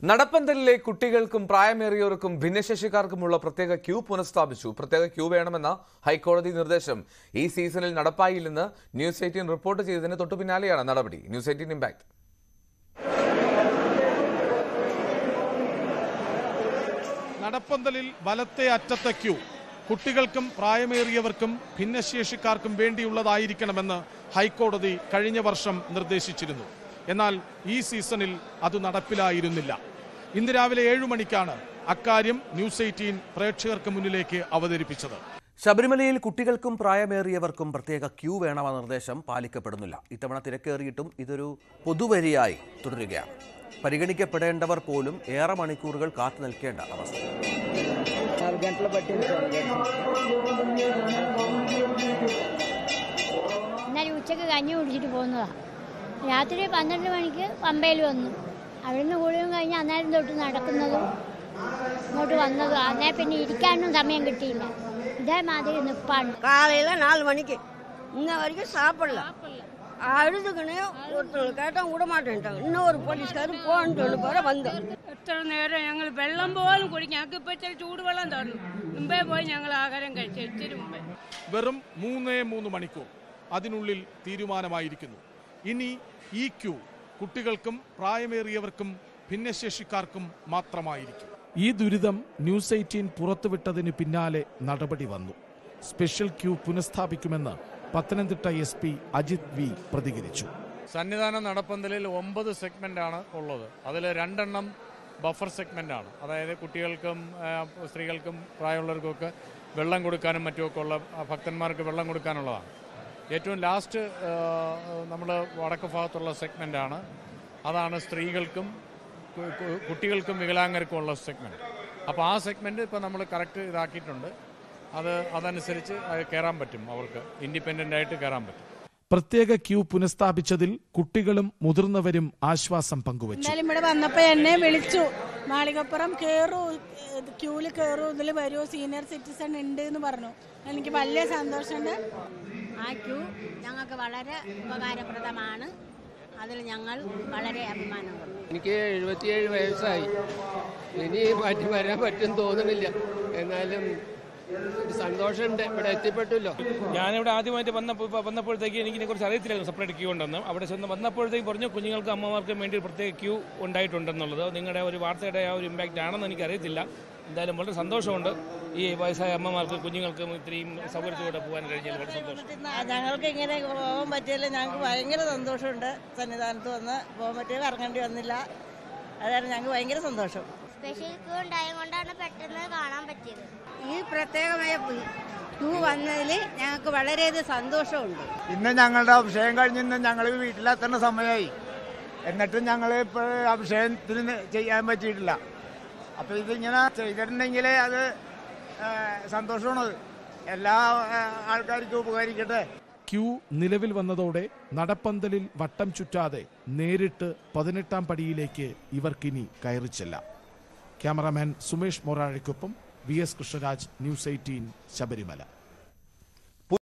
നടപ്പന്തലിലെ കുട്ടികൾക്കും പ്രായമേറിയവർക്കും ഭിന്നശേഷിക്കാർക്കുമുള്ള പ്രത്യേക ക്യൂ പുനഃസ്ഥാപിച്ചു പ്രത്യേക ക്യൂ വേണമെന്ന ഹൈക്കോടതി നിർദ്ദേശം ഈ സീസണിൽ നടപ്പായില്ലെന്ന് ന്യൂസ് എയ്റ്റീൻ റിപ്പോർട്ട് ചെയ്തതിന് തൊട്ടു പിന്നാലെയാണ് നടപടി ന്യൂസ് എയ്റ്റീൻ ഇമ്പാക്ട് നടപ്പന്തലിൽ വലത്തെ അറ്റത്തെ ക്യൂ കുട്ടികൾക്കും പ്രായമേറിയവർക്കും ഭിന്നശേഷിക്കാർക്കും വേണ്ടിയുള്ളതായിരിക്കണമെന്ന് ഹൈക്കോടതി കഴിഞ്ഞ വർഷം നിർദ്ദേശിച്ചിരുന്നു എന്നാൽ ഈ സീസണിൽ അത് നടപ്പിലായിരുന്നില്ല ഇന്ന് രാവിലെ ഏഴു മണിക്കാണ് അക്കാര്യം ന്യൂസ് എയ്റ്റീൻ പ്രേക്ഷകർക്ക് മുന്നിലേക്ക് അവതരിപ്പിച്ചത് ശബരിമലയിൽ കുട്ടികൾക്കും പ്രായമേറിയവർക്കും പ്രത്യേക ക്യൂ വേണമെന്ന നിർദ്ദേശം പാലിക്കപ്പെടുന്നില്ല ഇത്തവണ തിരക്കേറിയിട്ടും ഇതൊരു പൊതുവരിയായി തുടരുകയാണ് പരിഗണിക്കപ്പെടേണ്ടവർ പോലും ഏറെ മണിക്കൂറുകൾ കാത്തു നിൽക്കേണ്ട അവസ്ഥ నాలుగు గంటలు పట్టింది స్వామి എന്നാലും ഉച്ചക്ക് കഞ്ഞി കുടിച്ചിട്ട് പോകുന്നതാണ് രാത്രി പന്ത്രണ്ട് മണിക്ക് പമ്പയിൽ വന്നു അവിടുന്ന് കുളിയും കഴിഞ്ഞ് അന്നേരം തൊട്ട് നടക്കുന്നതും ഇങ്ങോട്ട് വന്നതും അന്നേ പിന്നെ ഇരിക്കാനും സമയം കിട്ടിയില്ല ഇതേമാതിരി നിപ്പാണ് காலையில நாலு மணிக்கு இன்ன வரைக்கும் சாப்பிடல அழுதுக்குன்னு ஒருத்தவங்க கேட்டால் விட மாட்டேன்ட்டாங்க இன்னும் ஒரு போலீஸ்காரர் போன்னு சொல்லி போற வந்தோம் എത്ര നേരം ഞങ്ങൾ വെള്ളം പോലും കുടിക്കും ഞങ്ങൾക്ക് ഇപ്പൊ ഇച്ചിരി ചൂടുവെള്ളം തന്നു മുമ്പേ പോയി ഞങ്ങൾ ആഹാരം കഴിച്ചു ഇച്ചിരി മുമ്പേ വെറും മൂന്നേ മൂന്ന് മണിക്കൂർ അതിനുള്ളിൽ തീരുമാനമായിരിക്കുന്നു ഇനി ഈ ക്യൂ കുട്ടികൾക്കും പ്രായമേറിയവർക്കും ഭിന്നശേഷിക്കാർക്കും മാത്രമായിരിക്കും ഈ ദുരിതം ന്യൂസ് എയ്റ്റീൻ പുറത്തുവിട്ടതിന് പിന്നാലെ നടപടി വന്നു സ്പെഷ്യൽ ക്യൂ പുനഃസ്ഥാപിക്കുമെന്ന് Pathanamthitta S P Ajith V പ്രതികരിച്ചു സന്നിധാനം നടപ്പന്തലിൽ ഒമ്പത് സെഗ്മെൻ്റാണ് ഉള്ളത് അതിൽ രണ്ടെണ്ണം ബഫർ സെഗ്മെൻ്റാണ് അതായത് കുട്ടികൾക്കും ആ, സ്ത്രീകൾക്കും പ്രായമുള്ളവർക്കൊക്കെ വെള്ളം കൊടുക്കാനും മറ്റുമൊക്കെ ഉള്ള ആ, ഭക്തന്മാർക്ക് വെള്ളം കൊടുക്കാനുള്ളതാണ് ഏറ്റവും ലാസ്റ്റ് നമ്മൾ വടക്ക് ഭാഗത്തുള്ള സെഗ്മെൻ്റാണ് അതാണ് സ്ത്രീകൾക്കും കു- കു- കുട്ടികൾക്കും വികലാംഗർക്കും ഉള്ള സെഗ്മെൻറ്റ് അപ്പോൾ ആ സെഗ്മെൻറ്റ് ഇപ്പോൾ നമ്മൾ കറക്റ്റ് ഇതാക്കിയിട്ടുണ്ട് അത് അതനുസരിച്ച് അത് കയറാൻ പറ്റും അവർക്ക് ഇൻഡിപെൻഡൻ്റ് ആയിട്ട് കയറാൻ പറ്റും പ്രത്യേക ക്യൂ പുനഃസ്ഥാപിച്ചതിൽ കുട്ടികളും മുതിർന്നവരും ആശ്വാസം പങ്കുവച്ചു എന്നാലും ഇവിടെ വന്നപ്പോ എന്നെ വിളിച്ചു മാളികപ്പുറം കേറൂ ക്യൂല് കേറൂ ഇതിൽ വരൂ സീനിയർ സിറ്റിസൺ ഉണ്ട് എന്ന് പറഞ്ഞു എനിക്ക് വലിയ സന്തോഷമുണ്ട് ആ ക്യൂ ഞങ്ങൾക്ക് വളരെ ഉപകാരപ്രദമാണ് അതിൽ ഞങ്ങൾ വളരെ അഭിമാനം കൊള്ളുന്നു എനിക്ക് എഴുപത്തിയേഴ് വയസ്സായി ഇനി മാറ്റി വരാൻ പറ്റും തോന്നുന്നില്ല എന്നാലും ഒരു സന്തോഷമുണ്ട് ഇവിടെ എത്തിപ്പെട്ടല്ലോ ഞാനിവിടെ ആദ്യമായിട്ട് വന്നപ്പോൾ ഇപ്പൊ വന്നപ്പോഴത്തേക്ക് എനിക്ക് ഇതിനെക്കുറിച്ച് അറിയത്തില്ലായിരുന്നു സെപ്പറേറ്റ് ക്യൂ ഉണ്ടെന്ന് അവിടെ ചെന്ന് വന്നപ്പോഴത്തേക്ക് പറഞ്ഞു കുഞ്ഞുങ്ങൾക്കും അമ്മമാർക്കും വേണ്ടി ഒരു പ്രത്യേക ക്യൂ ഉണ്ടായിട്ടുണ്ടെന്നുള്ളത് അത് നിങ്ങളുടെ ഒരു വാർത്തയുടെ ആ ഒരു ഇമ്പാക്റ്റ് ആണെന്ന് എനിക്ക് അറിയത്തില്ല എന്തായാലും വളരെ സന്തോഷമുണ്ട് ഈ വയസ്സായ അമ്മമാർക്ക് കുഞ്ഞുങ്ങൾക്കും ഇത്രയും സൗകര്യത്തോടെ പോകാൻ കഴിഞ്ഞാൽ വളരെ സന്തോഷം ഞങ്ങൾക്ക് ഇങ്ങനെ പോകാൻ പറ്റിയല്ലോ ഞങ്ങൾക്ക് ഭയങ്കര സന്തോഷമുണ്ട് സന്നിധാനത്ത് വന്ന് പോകാൻ പറ്റിയത് ഇറങ്ങേണ്ടി വന്നില്ല അതാണ് ഞങ്ങൾക്ക് ഭയങ്കര സന്തോഷം സ്പെഷ്യൽ ക്യൂ ഉണ്ടായത് കൊണ്ടാണ് പെട്ടെന്ന് കാണാൻ പറ്റിയത് ഈ പ്രത്യേകമായ ക്യൂ വന്നതിൽ ഞങ്ങൾക്ക് വളരെയധികം സന്തോഷമുണ്ട് ഇന്ന് ഞങ്ങളുടെ അഭിഷേകം കഴിഞ്ഞിന്ന് ഞങ്ങൾ വീട്ടിലെത്തേണ്ട സമയമായി എന്നിട്ടും ഞങ്ങൾ ഇപ്പോൾ അഭിഷേകത്തിന് ചെയ്യാൻ പറ്റിയിട്ടില്ല അപ്പോൾ ഇതിങ്ങനെ ചെയ്തിട്ടുണ്ടെങ്കിൽ അത് ആ, സന്തോഷമാണത് എല്ലാ ആ, ആൾക്കാർക്കും ഉപകരിക്കട്ടെ ക്യൂ നിലവിൽ വന്നതോടെ നടപ്പന്തലിൽ വട്ടം ചുറ്റാതെ നേരിട്ട് പതിനെട്ടാം പടിയിലേക്ക് ഇവർക്കിനി കയറിച്ചെല്ലാം ക്യാമറാമാൻ സുമേഷ് മൊറാഴയ്ക്കൊപ്പം V S Krishnaraj news eighteen Sabarimala